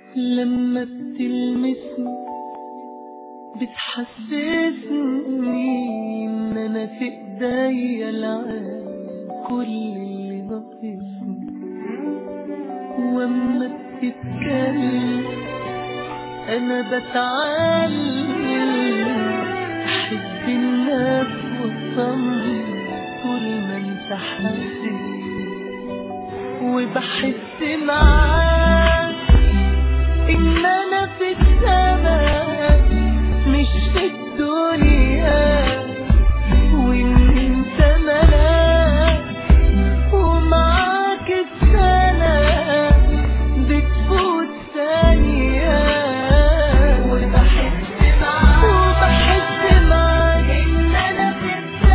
لما بتلمسني بتحسسني ان انا في ايديا العالم كل اللي ناقصني واما بتتكلم انا بتعلم احب الناس واطمن طول ما انت حاسس وبحس معاك ان انا في السماء مش في الدنيا وان انت ملاك ومعاك السنة بتفوت ثانية وبحس معاك وبحس معاك ان انا في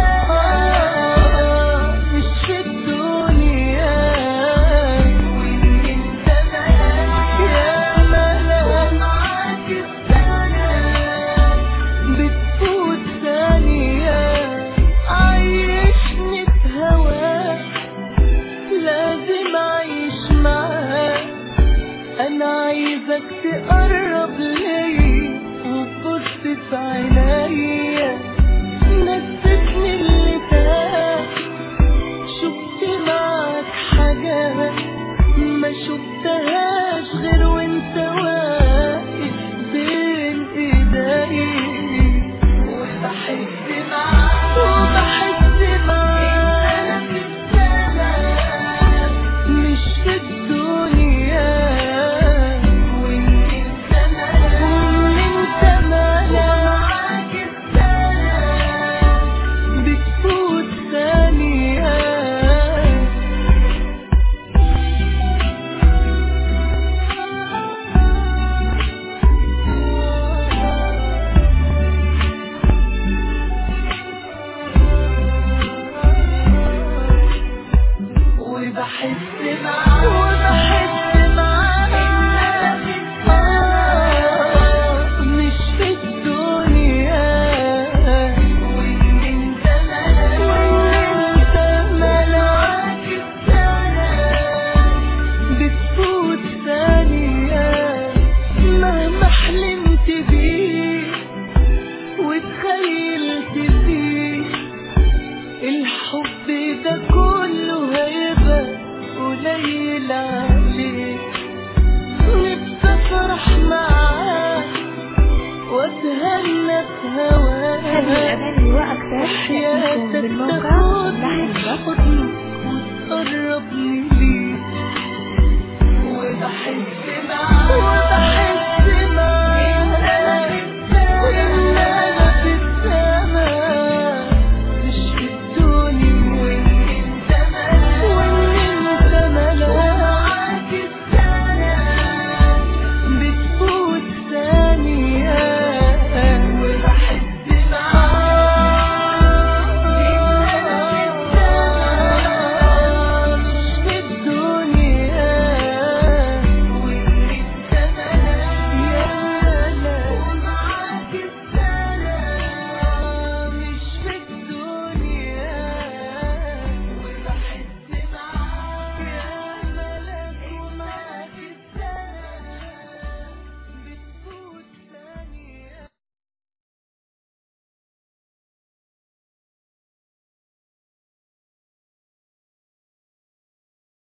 السماء مش في الدنيا وان انت ملاك يا ملاك ومعاك السنة بتفوت ثانية عيشني في هواك لازم أعيش معاك أنا عايزك تقرب ليا وتبص في عينيا نسيتني اللي فات شفت معاك حاجات ما شفتهاش غير وانت واقف بين ايدي وبحس معاك وبحس معاك مش في الدنيا وان انت ملاك وان انت ملاك بتفوت ثانية وبحس معاك وبحس معاك آه، مش في الدنيا وإن أنت ملاك وإن أنت ملاك بتفوت ثانية مهما حلمت بيه وتخيلت فيه الحب ده كله هيبقى قليل عليك نفسي افرح معاك واتهنى في هذه هواك الأغاني وأكثر تأتيكم حياتك بالموقع تاخدني لحن في حضنك وتقربني ليك